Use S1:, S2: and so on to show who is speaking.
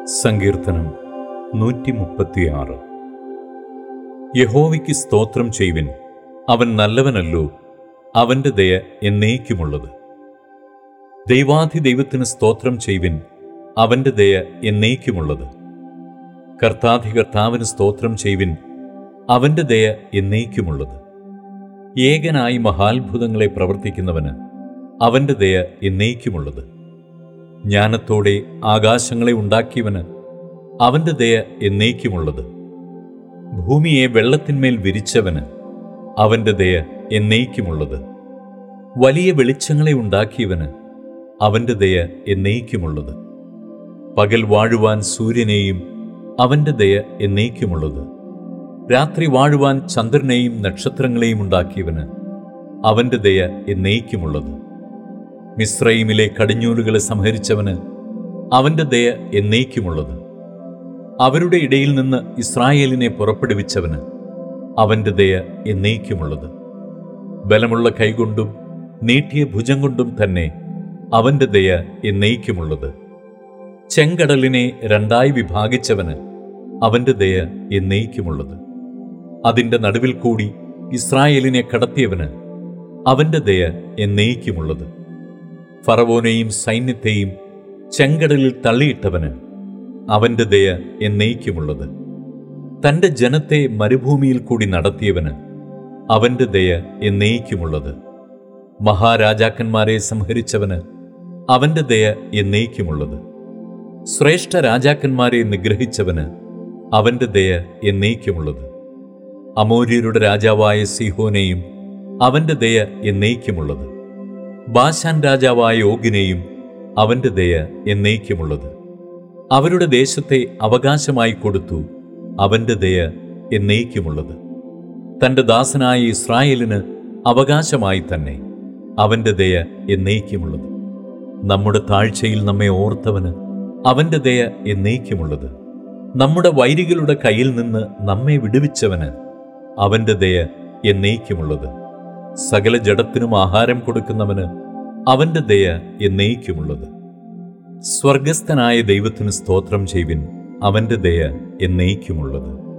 S1: സങ്കീർത്തനം നൂറ്റി മുപ്പത്തിയാറ് യഹോവയ്ക്ക് സ്തോത്രം ചെയ്വിൻ അവൻ നല്ലവനല്ലോ അവന്റെ ദയ എന്നേക്കുമുള്ളത് ദൈവാധി ദൈവത്തിന് സ്തോത്രം ചെയ്വിൻ അവന്റെ ദയ എന്നേക്കുമുള്ളത് കർത്താധി കർത്താവിന് സ്തോത്രം ചെയ്വിൻ അവന്റെ ദയ എന്നേക്കുമുള്ളത് ഏകനായി മഹാത്ഭുതങ്ങളെ പ്രവർത്തിക്കുന്നവന് അവന്റെ ദയ എന്നേക്കുമുള്ളത് ജ്ഞാനത്തോടെ ആകാശങ്ങളെ ഉണ്ടാക്കിയവന് അവന്റെ ദയ എന്നേക്കുമുള്ളത് ഭൂമിയെ വെള്ളത്തിന്മേൽ വിരിച്ചവന് അവന്റെ ദയ എന്നേക്കുമുള്ളത് വലിയ വെളിച്ചങ്ങളെ ഉണ്ടാക്കിയവന് അവന്റെ ദയ എന്നേക്കുമുള്ളത് പകൽ വാഴുവാൻ സൂര്യനെയും അവന്റെ ദയ എന്നേക്കുമുള്ളത് രാത്രി വാഴുവാൻ ചന്ദ്രനെയും നക്ഷത്രങ്ങളെയും ഉണ്ടാക്കിയവന് അവന്റെ ദയ എന്നേക്കുമുള്ളത് മിശ്രൈമിലെ കടിഞ്ഞൂലുകളെ സംഹരിച്ചവന് അവന്റെ ദയ എന്നേക്കുമുള്ളത് അവരുടെ ഇടയിൽ നിന്ന് ഇസ്രായേലിനെ പുറപ്പെടുവിച്ചവന് അവന്റെ ദയ എന്നേക്കുമുള്ളത് ബലമുള്ള കൈകൊണ്ടും നീട്ടിയ ഭുജം കൊണ്ടും തന്നെ അവന്റെ ദയ എന്നേക്കുമുള്ളത് ചെങ്കടലിനെ രണ്ടായി വിഭാഗിച്ചവന് അവന്റെ ദയ എന്നേക്കുമുള്ളത് അതിന്റെ നടുവിൽ കൂടി ഇസ്രായേലിനെ കടത്തിയവന് അവന്റെ ദയ എന്നേക്കുമുള്ളത് ഫറവോനെയും സൈന്യത്തെയും ചെങ്കടലിൽ തള്ളിയിട്ടവന് അവന്റെ ദയ എന്നേക്കുമുള്ളത് തന്റെ ജനത്തെ മരുഭൂമിയിൽ കൂടി നടത്തിയവന് അവന്റെ ദയ എന്നേക്കുമുള്ളത് മഹാരാജാക്കന്മാരെ സംഹരിച്ചവന് അവന്റെ ദയ എന്നേക്കുമുള്ളത് ശ്രേഷ്ഠ രാജാക്കന്മാരെ നിഗ്രഹിച്ചവന് അവന്റെ ദയ എന്നേക്കുമുള്ളത് അമോര്യരുടെ രാജാവായ സിഹോനെയും അവന്റെ ദയ എന്നേക്കുമുള്ളത് ബാശാൻ രാജാവായ ഓഗിനെയും അവന്റെ ദയ എന്നേക്കുമുള്ളത് അവരുടെ ദേശത്തെ അവകാശമായി കൊടുത്തു അവന്റെ ദയ എന്നേക്കുമുള്ളത് തന്റെ ദാസനായ ഇസ്രായേലിന് അവകാശമായി തന്നെ അവന്റെ ദയ എന്നേക്കുമുള്ളത് നമ്മുടെ താഴ്ചയിൽ നമ്മെ ഓർത്തവന് അവന്റെ ദയ എന്നേക്കുമുള്ളത് നമ്മുടെ വൈരികളുടെ കയ്യിൽ നിന്ന് നമ്മെ വിടുവിച്ചവന് അവന്റെ ദയ എന്നേക്കുമുള്ളത് സകല ജഡത്തിനും ആഹാരം കൊടുക്കുന്നവന് അവന്റെ ദയ എന്നേക്കുമുള്ളത് സ്വർഗസ്ഥനായ ദൈവത്തിന് സ്തോത്രം ചെയ്വിൻ അവന്റെ ദയ എന്നേക്കുമുള്ളത്